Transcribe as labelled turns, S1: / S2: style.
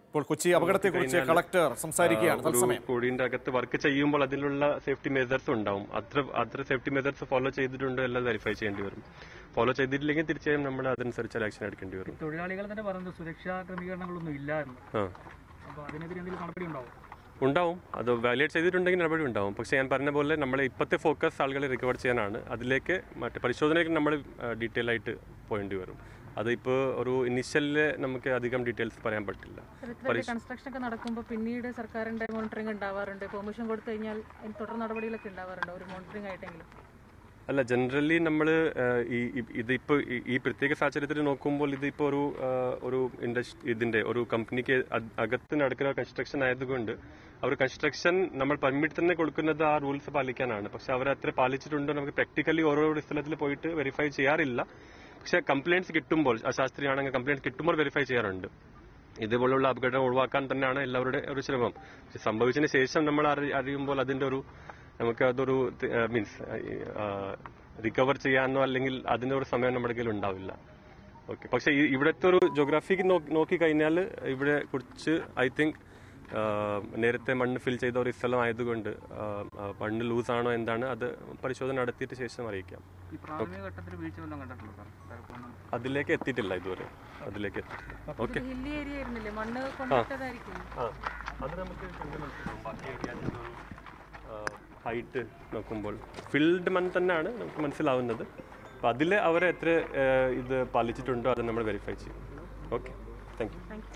S1: ഇപ്പോൾ കൊച്ചി അപകടത്തെക്കുറിച്ച് കളക്ടർ സംസാരിക്കുകയാണ്
S2: ഒരു
S1: തത്സമയം
S2: കൂടിന്റെ അകത്ത് വർക്ക് ചെയ്യുമ്പോൾ അതിലുള്ള സേഫ്റ്റി മെഷേഴ്സ് ഉണ്ടാവും അത്ര അത്ര സേഫ്റ്റി മെഷേഴ്സ് ഫോളോ ചെയ്തിട്ടുണ്ടോ എല്ലാം വെരിഫൈ ചെയ്യേണ്ടി വരും ഫോളോ ചെയ്തിട്ടില്ലെങ്കിൽ തീർച്ചയായും നമ്മൾ അതനുസരിച്ച് ആക്ഷൻ എടുക്കേണ്ടി വരും
S3: തൊഴിലാളികൾ തന്നെ പറയുന്നത് സുരക്ഷാ ക്രമീകരണങ്ങളൊന്നും ഇല്ലായിരുന്നു
S2: ആ
S3: അപ്പോൾ അതിനെതിരെ എന്തെങ്കിലും നടപടി ഉണ്ടാവും
S2: ഉണ്ടാവും അത് വാലിഡേറ്റ് ചെയ്തിട്ടുണ്ടെങ്കിൽ നടപടി ഉണ്ടാവും പക്ഷേ ഞാൻ പറഞ്ഞ പോലെ നമ്മൾ ഇപ്പോഴത്തെ ഫോക്കസ് ആളുകളെ റിക്കവർ ചെയ്യാനാണ് അതിലേക്ക് മറ്റേ പരിശോധനയ്ക്ക് നമ്മൾ ഡീറ്റെയിൽ ആയിട്ട് പോകേണ്ടി വരും അതിപ്പോൾ ഒരു ഇനിഷ്യലില് നമുക്ക് അധികം ഡീറ്റെയിൽസ് പറയാൻ പറ്റില്ല
S4: ഇത്രയൊക്കെ കൺസ്ട്രക്ഷൻ ഒക്കെ നടക്കുമ്പോൾ പിന്നീട് സർക്കാരിന്റെ മോണിറ്ററിംഗ് ഉണ്ടാവാറുണ്ട് പെർമിഷൻ കൊടുത്തു കഴിഞ്ഞാൽ അതിന് തുടർ നടപടികളൊക്കെ ഉണ്ടാവാറുണ്ട് ഒരു മോണിറ്ററിംഗ് ആയിട്ടെങ്കിലും
S2: അല്ല ജനറലി നമ്മൾ ഈ ഈ- ഇതിപ്പോ ഈ- ഈ പ്രത്യേക സാഹചര്യത്തിൽ നോക്കുമ്പോൾ ഇതിപ്പോ ഒരു ആ, ഒരു ഇൻഡസ്ട്രി ഇതിന്റെ ഒരു കമ്പനിക്ക് അ- അകത്ത് നടക്കുന്ന കൺസ്ട്രക്ഷൻ ആയതുകൊണ്ട് അവർ കൺസ്ട്രക്ഷൻ നമ്മൾ പെർമിറ്റ് തന്നെ കൊടുക്കുന്നത് ആ റൂൾസ് പാലിക്കാനാണ് പക്ഷെ അവർ അത്ര പാലിച്ചിട്ടുണ്ടോ നമുക്ക് പ്രാക്ടിക്കലി ഓരോ സ്ഥലത്തിൽ പോയിട്ട് വെരിഫൈ ചെയ്യാറില്ല പക്ഷെ കംപ്ലയിൻറ്റ്സ് കിട്ടുമ്പോൾ അശാസ്ത്രീയാണെങ്കിൽ കംപ്ലയിൻറ്റ് കിട്ടുമ്പോൾ വെരിഫൈ ചെയ്യാറുണ്ട് ഇതുപോലുള്ള അപകടം ഒഴിവാക്കാൻ തന്നെയാണ് എല്ലാവരുടെ ഒരു ശ്രമം പക്ഷെ സംഭവിച്ചതിന് ശേഷം നമ്മൾ അറി- അറിയുമ്പോൾ അതിന്റെ ഒരു നമുക്ക് അതൊരു മീൻസ് റിക്കവർ ചെയ്യാനോ അല്ലെങ്കിൽ അതിന്റെ ഒരു സമയം നമ്മുടെ കയ്യിൽ ഉണ്ടാവില്ല ഓക്കെ പക്ഷെ ഈ- ഇവിടുത്തെ ഒരു ജോഗ്രാഫിക്ക് നോക്കി കഴിഞ്ഞാൽ ഇവിടെ കുറച്ച് ഐ തിങ്ക് നേരത്തെ മണ്ണ് ഫിൽ ചെയ്ത ഒരു സ്ഥലം ആയതുകൊണ്ട് ആ, ആ, മണ്ണ് ലൂസ് ആണോ എന്താണ് അത് പരിശോധന നടത്തിയിട്ട് ശേഷം അറിയിക്കാം
S3: ഈ പ്രാഥമിക ഘട്ടത്തിൽ വീഴ്ച വല്ലതും കണ്ടിട്ടുണ്ടോ സാർ പലപ്പോഴും
S2: അതിലേക്ക് എത്തിയിട്ടില്ല ഇതുവരെ അതിലേക്ക് എത്തിയിട്ടില്ല ഓക്കെ
S4: ഹില്ലി ഏരിയ ആയിരുന്നില്ലേ മണ്ണ് കൊണ്ടിട്ടതായിരിക്കും
S2: ആ അത് നമുക്ക് കണ്ട് മനസ്സിലാവും ബാക്കി ഏരിയാസിന്റെ ഒരു ഹൈറ്റ് നോക്കുമ്പോൾ ഫിൽഡ് മൺ തന്നെയാണ് നമുക്ക് മനസ്സിലാവുന്നത് അപ്പം അതിൽ അവർ എത്ര ആ, ഇത് പാലിച്ചിട്ടുണ്ടോ അത് നമ്മൾ വെരിഫൈ ചെയ്യും ഓക്കെ താങ്ക് യു